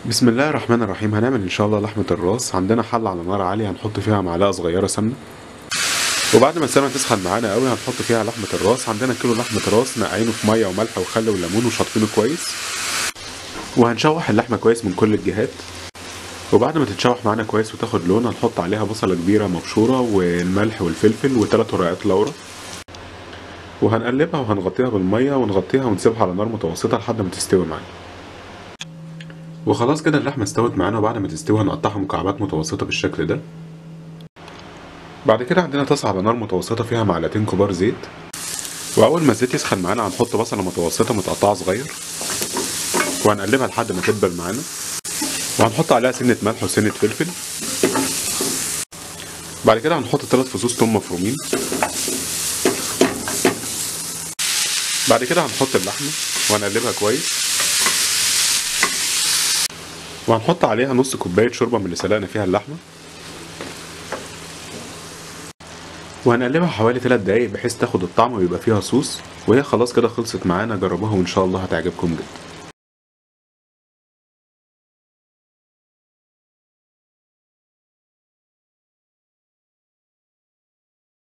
بسم الله الرحمن الرحيم هنعمل ان شاء الله لحمة الراس عندنا حلة على نار عالية هنحط فيها معلقة صغيرة سمنة وبعد ما السمنة تسخن معانا قوي هنحط فيها لحمة الراس عندنا كيلو لحمة راس نقعينه في مية وملح وخل وليمون وشاطفينه كويس وهنشوح اللحمة كويس من كل الجهات وبعد ما تتشوح معانا كويس وتاخد لون هنحط عليها بصلة كبيرة مبشورة والملح والفلفل وثلاث ورقات لورا وهنقلبها وهنغطيها بالمية ونغطيها ونسيبها على نار متوسطة لحد ما تستوي معانا وخلاص كده اللحمة استوت معانا وبعد ما تستوي هنقطعها مكعبات متوسطة بالشكل ده بعد كده عندنا طاسة على نار متوسطة فيها معلقتين كبار زيت وأول ما الزيت يسخن معانا هنحط بصلة متوسطة متقطعة صغير وهنقلبها لحد ما تدبل معانا وهنحط عليها سنة ملح وسنة فلفل بعد كده هنحط ثلاث فصوص توم مفرومين بعد كده هنحط اللحمة وهنقلبها كويس وهنحط عليها نص كوباية شوربة من اللي سلقنا فيها اللحمة وهنقلبها حوالي 3 دقايق بحيث تاخد الطعم ويبقى فيها صوص وهي خلاص كده خلصت معانا جربوها وان شاء الله هتعجبكم جدا